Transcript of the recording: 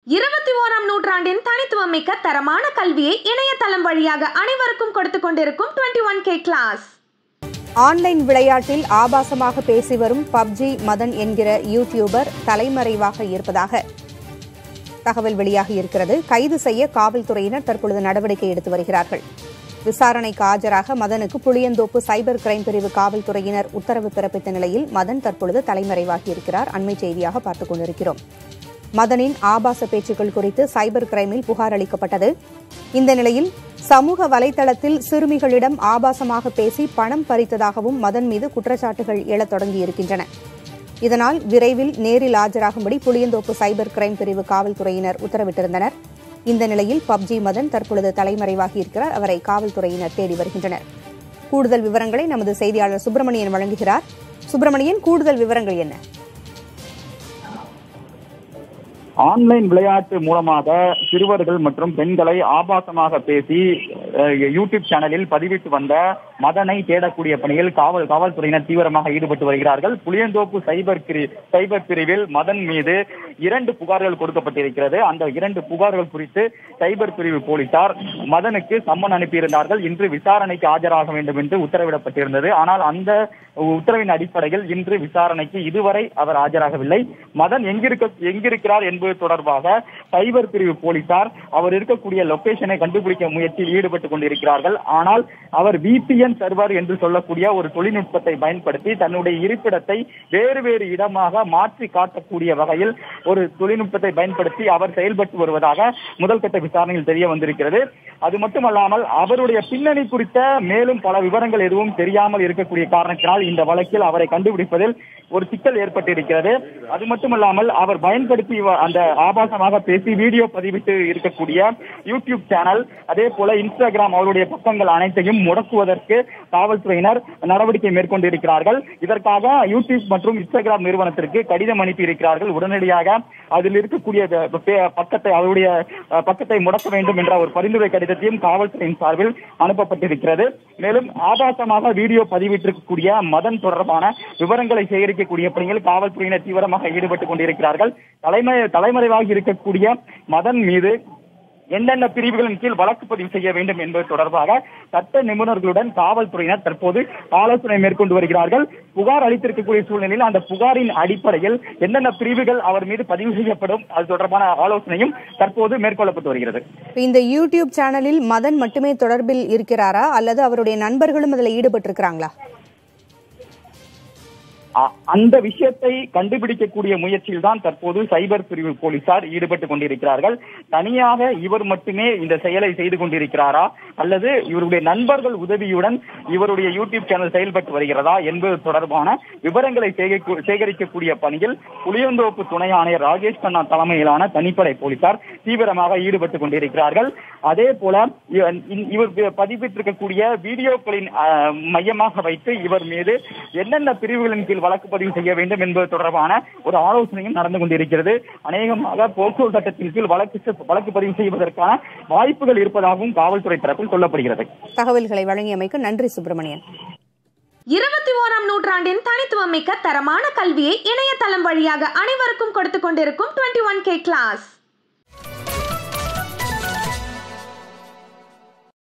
இருபத்தி ஓராம் நூற்றாண்டின் தனித்துவம் மிக்க தரமான கல்வியை இணையதளம் வழியாக அனைவருக்கும் கொடுத்து கொண்டிருக்கும் twenty one K class online விளையாட்டில் ஆபாசமாக பேசி வரும் பப்ஜி மதன் என்கிற யூடியூபர் தலைமறைவாக இருப்பதாக தகவல் வெளியாகி இருக்கிறது கைது செய்ய காவல்துறையினர் தற்பொழுது நடவடிக்கை எடுத்து வருகிறார்கள் விசாரணைக்கு ஆஜராக மதனுக்கு புளியந்தோப்பு சைபர் கிரைம் பிரிவு காவல்துறையினர் உத்தரவு பிறப்பித்த நிலையில் மதன் தற்பொழுது தலைமறைவாகி இருக்கிறார் அண்மை செய்தியாக பார்த்துக் கொண்டிருக்கிறோம் மதனின் ஆபாச பேச்சுக்கள் குறித்து சைபர் கிரைமில் புகார் அளிக்கப்பட்டது இந்த நிலையில் சமூக வலைதளத்தில் சிறுமிகளிடம் ஆபாசமாக பேசி பணம் பறித்ததாகவும் மதன் மீது குற்றச்சாட்டுகள் எழத் தொடங்கியிருக்கின்றன இதனால் விரைவில் நேரில் ஆஜராகும்படி புளியந்தோப்பு சைபர் கிரைம் பிரிவு காவல்துறையினர் உத்தரவிட்டிருந்தனர் இந்த நிலையில் பப்ஜி மதன் தற்பொழுது தலைமறைவாகி இருக்கிறார் அவரை காவல்துறையினர் தேடி வருகின்றனர் கூடுதல் விவரங்களை நமது செய்தியாளர் சுப்பிரமணியன் வழங்குகிறார் சுப்பிரமணியன் கூடுதல் விவரங்கள் என்ன ஆன்லைன் விளையாட்டு மூலமாக சிறுவர்கள் மற்றும் பெண்களை ஆபாசமாக பேசி அஹ், யூடியூப் சேனலில் பதிவிட்டு வந்த மதனை தேடக்கூடிய பணியில் காவல் காவல்துறையினர் தீவிரமாக ஈடுபட்டு வருகிறார்கள் புளியந்தோப்பு சைபர் கிரி சைபர் பிரிவில் மதன் மீது இரண்டு புகார்கள் கொடுக்கப்பட்டிருக்கிறது அந்த இரண்டு புகார்கள் குறித்து சைபர் பிரிவு போலீசார் மதனுக்கு சம்மன் அனுப்பியிருந்தார்கள் இன்று விசாரணைக்கு ஆஜராக வேண்டும் என்று உத்தரவிடப்பட்டிருந்தது ஆனால் அந்த உத்தரவின் அடிப்படையில் இன்று விசாரணைக்கு இதுவரை அவர் ஆஜராகவில்லை மதன் எங்கிருக்க எங்கிருக்கிறார் என்பது தொடர்பாக சைபர் பிரிவு போலீசார் அவர் இருக்கக்கூடிய லொகேஷனை கண்டுபிடிக்க முயற்சியில் ஈடுபட்டுக் கொண்டிருக்கிறார்கள் ஆனால் அவர் விபிஎன் சர்வர் என்று சொல்லக்கூடிய ஒரு தொழில்நுட்பத்தை பயன்படுத்தி தன்னுடைய இருப்பிடத்தை வேறு வேறு இடமாக மாற்றி காட்டக்கூடிய வகையில் ஒரு தொழில்நுட்பத்தை பயன்படுத்தி அவர் செயல்பட்டு வருவதாக முதல் கட்ட விசாரணையில் தெரிய வந்திருக்கிறது அது மட்டுமல்லாமல் அவருடைய பின்னணி குறித்த மேலும் பல விவரங்கள் எதுவும் தெரியாமல் இருக்கக்கூடிய காரணத்தினால் இந்த வழக்கில் அவரை கண்டுபிடிப்பதில் ஒரு சிக்கல் ஏற்பட்டிருக்கிறது அது மட்டுமல்லாமல் அவர் பயன்படுத்தி வ- அந்த ஆபாசமாக பேசி வீடியோ பதிவிட்டு இருக்கக்கூடிய யூடியூப் சேனல் அதே போல இன்ஸ்டாகிராம் அவருடைய பக்கங்கள் அனைத்தையும் முடக்குவதற்கு காவல்துறையினர் நடவடிக்கை மேற்கொண்டிருக்கிறார்கள் இதற்காக யூடியூப் மற்றும் இன்ஸ்டாகிராம் நிறுவனத்திற்கு கடிதம் அனுப்பி இருக்கிறார்கள் உடனடியாக அதில் இருக்கக்கூடிய ப- பே- பக்கத்தை அவருடைய அஹ், பக்கத்தை முடக்க வேண்டும் என்ற ஒரு பரிந்துரை கடிதத்தையும் காவல்துறையின் சார்பில் அனுப்பப்பட்டிருக்கிறது மேலும் ஆபாசமாக வீடியோ பதிவிட்டிருக்கக்கூடிய மதன் தொடர்பான விவரங்களை சேகரிக்கக்கூடிய பணியில் காவல்துறையினர் தீவிரமாக ஈடுபட்டுக் கொண்டிருக்கிறார்கள் தலைமை தலைமறைவாகி இருக்கக்கூடிய மதன் மீது எந்தெந்த பிரிவுகளின் கீழ் வழக்கு பதிவு செய்ய வேண்டும் என்பது தொடர்பாக சட்ட நிபுணர்களுடன் காவல்துறையினர் தற்போது ஆலோசனை மேற்கொண்டு வருகிறார்கள் புகார் அளித்திருக்கக்கூடிய சூழ்நிலையில் அந்த புகாரின் அடிப்படையில் எந்தெந்த பிரிவுகள் அவர் மீது பதிவு செய்யப்படும் அது தொடர்பான ஆலோசனையும் தற்போது மேற்கொள்ளப்பட்டு வருகிறது இந்த யூடியூப் சேனலில் மதன் மட்டுமே தொடர்பில் இருக்கிறாரா அல்லது அவருடைய நண்பர்களும் அதில் ஈடுபட்டிருக்கிறாங்களா அ- அந்த விஷயத்தை கண்டுபிடிக்கக்கூடிய முயற்சியில் தான் தற்போது சைபர் பிரிவு போலீசார் ஈடுபட்டு கொண்டிருக்கிறார்கள் தனியாக இவர் மட்டுமே இந்த செயலை செய்து கொண்டிருக்கிறாரா அல்லது இவருடைய நண்பர்கள் உதவியுடன் இவருடைய யூடியூப் சேனல் செயல்பட்டு வருகிறதா என்பது தொடர்பான விவரங்களை சேகரிக்க- சேகரிக்கக்கூடிய பணியில் புளியந்தோப்பு துணை ஆணையர் ராஜேஷ் கண்ணா தலைமையிலான தனிப்படை போலீசார் தீவிரமாக ஈடுபட்டு கொண்டிருக்கிறார்கள் அதே போல இ- இ- இவர் பதிவிட்டிருக்கக்கூடிய வீடியோக்களின் அஹ், மையமாக வைத்து இவர் மீது எந்தெந்த பிரிவுகளின் கீழ் வழக்கு பதிவு செய்ய வேண்டும் என்பது தொடர்பான ஒரு ஆலோசனையும் நடந்து கொண்டிருக்கிறது அநேகமாக போக்சோ சட்டத்தின் கீழ் வழக்கு செ- வழக்கு பதிவு செய்வதற்கான வாய்ப்புகள் இருப்பதாகவும் காவல்துறை தரப்பில் சொல்லப்படுகிறது தகவல்களை வழங்கியமைக்கு நன்றி சுப்பிரமணியன் இருபத்தி ஓராம் நூற்றாண்டின் தனித்துவம் மிக்க தரமான கல்வியை இணையதளம் வழியாக அனைவருக்கும் கொடுத்து கொண்டிருக்கும் டுவெண்ட்டி ஒன் கே கிளாஸ்